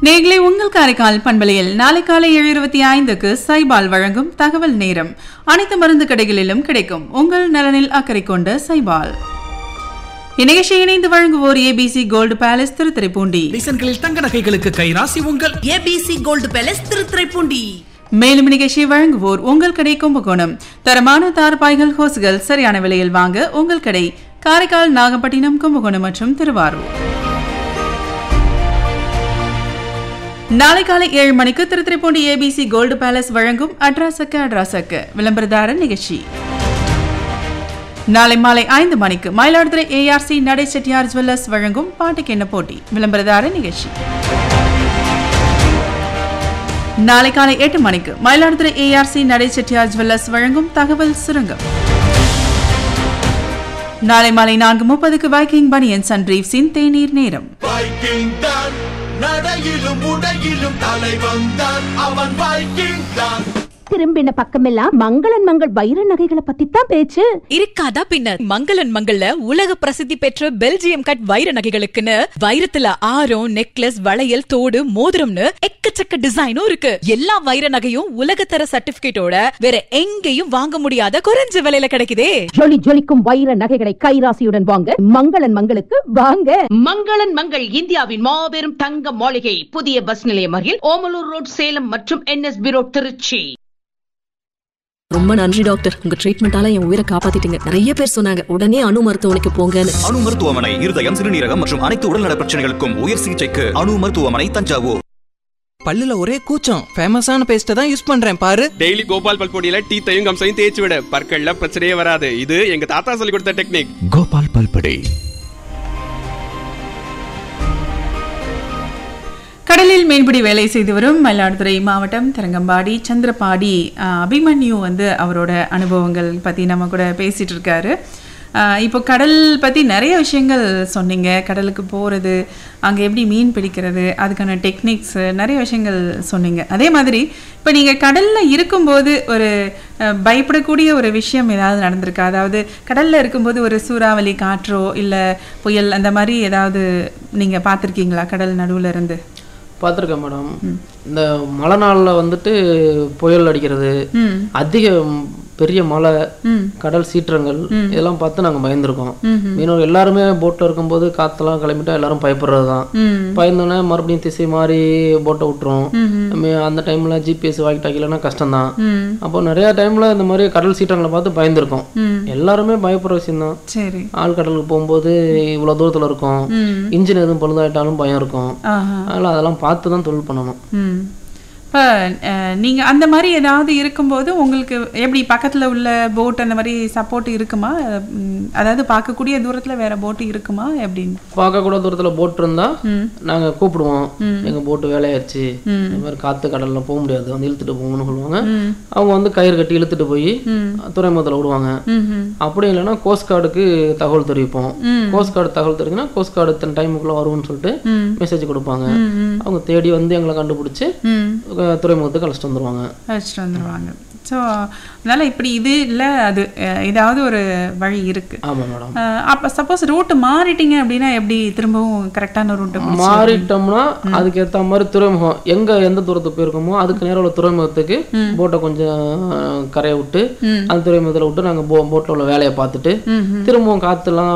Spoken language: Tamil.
நேர்களை உங்கள் காரைக்கால் பண்பலையில் நாளை காலை ஏழு இருபத்தி ஐந்துக்கு சைபால் வழங்கும் தகவல் நேரம் அனைத்து மருந்து கடைகளிலும் கிடைக்கும் உங்கள் நலனில் அக்கறை கொண்ட சைபால் இந்நிகழ்ச்சியை இணைந்து வழங்குவோர் ஏபிசி கோல்டு பேலஸ் திருத்துறைப்பூண்டி டிசைன்களில் தங்க நகைகளுக்கு கைராசி உங்கள் ஏபிசி கோல்டு பேலஸ் திருத்துறைப்பூண்டி மேலும் நிகழ்ச்சியை வழங்குவோர் உங்கள் கடை கும்பகோணம் தரமான தார்பாய்கள் ஹோஸ்கள் சரியான விலையில் வாங்க உங்கள் கடை காரைக்கால் நாகப்பட்டினம் கும்பகோணம் மற்றும் திருவாரூர் நாளை காலை ஏழு மணிக்கு திருத்துறைப்பூண்டி ஏபிசி கோல்டு பேலஸ் வழங்கும் அட்ராசக்க அட்ராசக்க விளம்பரதார நிகழ்ச்சி நாளை மாலை ஐந்து மணிக்கு மயிலாடுதுறை ஏஆர்சி நடை செட்டியார் ஜுவல்லர்ஸ் வழங்கும் பாட்டுக்கு என்ன போட்டி விளம்பரதார நிகழ்ச்சி நாளை காலை எட்டு மணிக்கு மயிலாடுதுறை ஏஆர்சி நடை செட்டியார் ஜுவல்லர்ஸ் வழங்கும் தகவல் சுருங்கம் நாளை மாலை நான்கு முப்பதுக்கு வைக்கிங் பனியன் சன் ரீவ்ஸின் தேநீர் நேரம் வைக்கிங் தான் நடையிலும் உடையிலும் தலைவன் தான் அவன் வைக்கிங் தான் திரும்பின பக்கமெல்லாம் மங்களன் மங்கள் வைர நகைகளை பத்தி தான் பேச்சு இருக்காதா பின்ன மங்களன் மங்கள்ல உலக பிரசித்தி பெற்ற பெல்ஜியம் கட் வைர நகைகளுக்குன்னு வைரத்துல ஆரம் நெக்லஸ் வளையல் தோடு மோதிரம்னு எக்கச்சக்க டிசைனும் இருக்கு எல்லா வைர நகையும் உலகத்தர சர்டிபிகேட்டோட வேற எங்கேயும் வாங்க முடியாத குறைஞ்ச விலையில கிடைக்குதே ஜொலி ஜொலிக்கும் வைர நகைகளை கைராசியுடன் வாங்க மங்களன் மங்களுக்கு வாங்க மங்களன் மங்கள் இந்தியாவின் மாபெரும் தங்க மாளிகை புதிய பஸ் நிலையம் அருகில் ஓமலூர் ரோட் சேலம் மற்றும் என்எஸ்பி ரோட் திருச்சி ரொம்ப நன்றி டாக்டர் உங்க ட்ரீட்மெண்டால என் உயிரை காப்பாத்திட்டீங்க நிறைய பேர் சொன்னாங்க உடனே அணு மருத்துவமனைக்கு போங்கன்னு அணு மருத்துவமனை இருதயம் சிறுநீரகம் மற்றும் அனைத்து உடல்நல பிரச்சனைகளுக்கும் உயர் சிகிச்சைக்கு அணு மருத்துவமனை தஞ்சாவூர் பல்லுல ஒரே கூச்சம் ஃபேமஸான பேஸ்ட்டை தான் யூஸ் பண்றேன் பாரு டெய்லி கோபால் பல்பொடியில டீத்தையும் கம்சையும் தேய்ச்சி விட பற்கள்ல பிரச்சனையே வராது இது எங்க தாத்தா சொல்லி கொடுத்த டெக்னிக் கோபால் பல்படே கடலில் மீன்பிடி வேலை செய்து வரும் மயிலாடுதுறை மாவட்டம் தரங்கம்பாடி சந்திரபாடி ஆஹ், அபிமன்யு வந்து அவரோட அனுபவங்கள் பற்றி நம்ம கூட பேசிட்டு இருக்காரு ஆஹ், இப்போ கடல் பற்றி நிறைய விஷயங்கள் சொன்னீங்க கடலுக்கு போகிறது அங்கே எப்படி மீன் பிடிக்கிறது அதுக்கான டெக்னிக்ஸ் நிறைய விஷயங்கள் சொன்னீங்க அதே மாதிரி இப்போ நீங்கள் கடலில் இருக்கும்போது ஒரு அஹ், பயப்படக்கூடிய ஒரு விஷயம் ஏதாவது நடந்திருக்கா அதாவது கடலில் இருக்கும்போது ஒரு சூறாவளி காற்றோ இல்லை புயல் அந்த மாதிரி ஏதாவது நீங்கள் பார்த்துருக்கீங்களா கடல் நடுவில் இருந்து பார்த்துருக்கேன் மேடம் இந்த மழை நாளில் வந்துட்டு புயல் அடிக்கிறது ம் அதிக ம், பெரிய மழை ம் கடல் சீற்றங்கள் இதெல்லாம் பார்த்து நாங்கள் பயந்துருக்கோம் மீனவர் எல்லாருமே போட்டில் இருக்கும்போது காற்றெல்லாம் கிளம்பிட்டா எல்லாரும் பயப்படுறது தான் ம் பயந்தோன்னே மறுபடியும் திசை மாறி போட்டை விட்டுரும் மே- அந்த டைமில் ஜிபிஎஸ் வாக்கி டாக்கிலன்னா கஷ்டம்தான் ம் அப்போ நிறையா டைமில் இந்த மாதிரி கடல் சீற்றங்களை பார்த்து பயந்துருக்கோம் ம் எல்லாருமே பயப்படுற விஷயம்தான் சரி ஆழ்கடலுக்கு போகும்போது இவ்வளோ தூரத்தில் இருக்கும் ம் இன்ஜின் எதுவும் பழுதாயிட்டாலும் பயம் இருக்கும் ஆஹா அதனால் அதெல்லாம் பார்த்து தான் தொழில் பண்ணணும் ம் இப்போ நீங்கள் அந்த மாதிரி ஏதாவது இருக்கும்போது உங்களுக்கு எப்படி பக்கத்தில் உள்ள போட் அந்த மாதிரி சப்போர்ட் இருக்குமா ம், அதாவது பார்க்கக்கூடிய தூரத்தில் வேற போட்டு இருக்குமா எப்படின்னு பார்க்கக்கூட தூரத்தில் போட் இருந்தால் ம் நாங்கள் கூப்பிடுவோம் எங்கள் போட்டு வேலையாச்சு இந்த மாதிரி காற்று கடலில் போக முடியாது வந்து இழுத்துட்டு போங்கன்னு சொல்லுவாங்க ம் அவங்க வந்து கயிறு கட்டி இழுத்துட்டு போய் ம் துறைமுகத்தில் விடுவாங்க ம் ம் அப்படி இல்லைன்னா கோஸ்ட் கார்டுக்கு தகவல் தெரிவிப்போம் ம். கோஸ்ட் கார்டு தகவல் தெரிவிச்சுன்னா கோஸ்ட் கார்டு இத்தனை டைமுக்குள்ளே வரும்னு சொல்லிட்டு ம் மெசேஜ் கொடுப்பாங்க ம் ம் அவங்க தேடி வந்து எங்களை கண்டுபிடிச்சி ம் அஹ், துறைமுகத்துக்கு அழைச்சிட்டு வந்துருவாங்க வச்சுட்டு வந்துடுவாங்க ஸோ அதனால் இப்படி இது இல்லை அது அஹ், ஏதாவது ஒரு வழி இருக்குது ஆமாம் மேடம் அப்போ சப்போஸ் ரூட்டு மாறிட்டீங்க அப்படின்னா எப்படி திரும்பவும் கரெக்டான ரூட்டை மாறிட்டோம்னா அதுக்கு ஏற்ற மாதிரி துறைமுகம் எங்க எந்த தூரத்துக்கு போயிருக்கோமோ அதுக்கு நேரம் உள்ள துறைமுகத்துக்கு போட்டை கொஞ்சம் கரையை விட்டு ம் அந்த துறைமுகத்தில் விட்டு நாங்கள் போ போட்டில் உள்ள வேலையை பார்த்துட்டு ம் ம் திரும்பவும் காற்றுலாம்